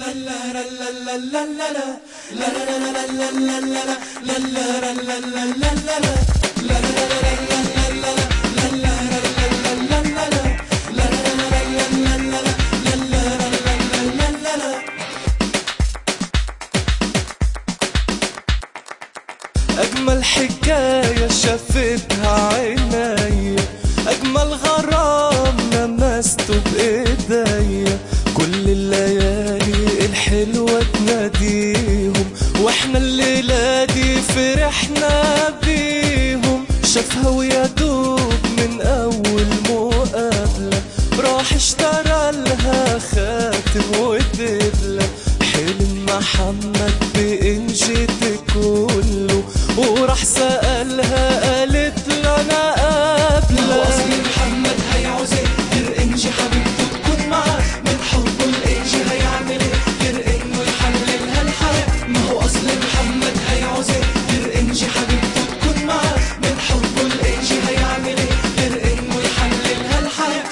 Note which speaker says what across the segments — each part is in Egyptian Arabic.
Speaker 1: أجمل حكاية شافتها عيني أجمل غرام لمسته بإيديا كل الليالي الحلوة تناديهم واحنا الليلة دي فرحنا بيهم شافها ويا دوب من أول مقابلة راح اشترى لها خاتم ودبلة حلم محمد بإنجيتي كله وراح سألها قالت له أنا قابلة
Speaker 2: أصل محمد هيعوز ايه غير انجي حبيبته تكون معاه من حبه الانجي هيعمل ايه غير انه يحللها الحياة ما هو اصل محمد هيعوز ايه غير انجي حبيبته تكون معاه من حبه الانجي هيعمل ايه غير انه يحللها الحياة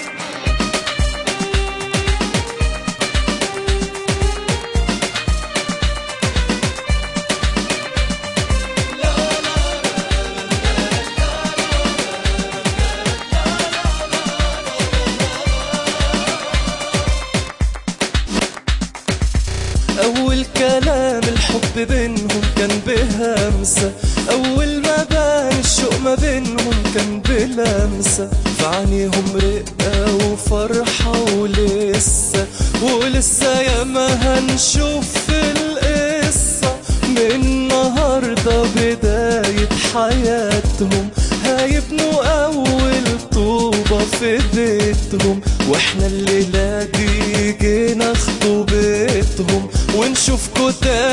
Speaker 1: أول كلام الحب بينهم كان بهمسة أول ما بان الشوق ما بينهم كان بلمسة في عينيهم رقة وفرحة ولسه ولسه ياما هنشوف في القصة من النهاردة بداية حياتهم هيبنوا أول طوبة في بيتهم واحنا الليلة دي جينا خطوبتهم ونشوفكوا تاني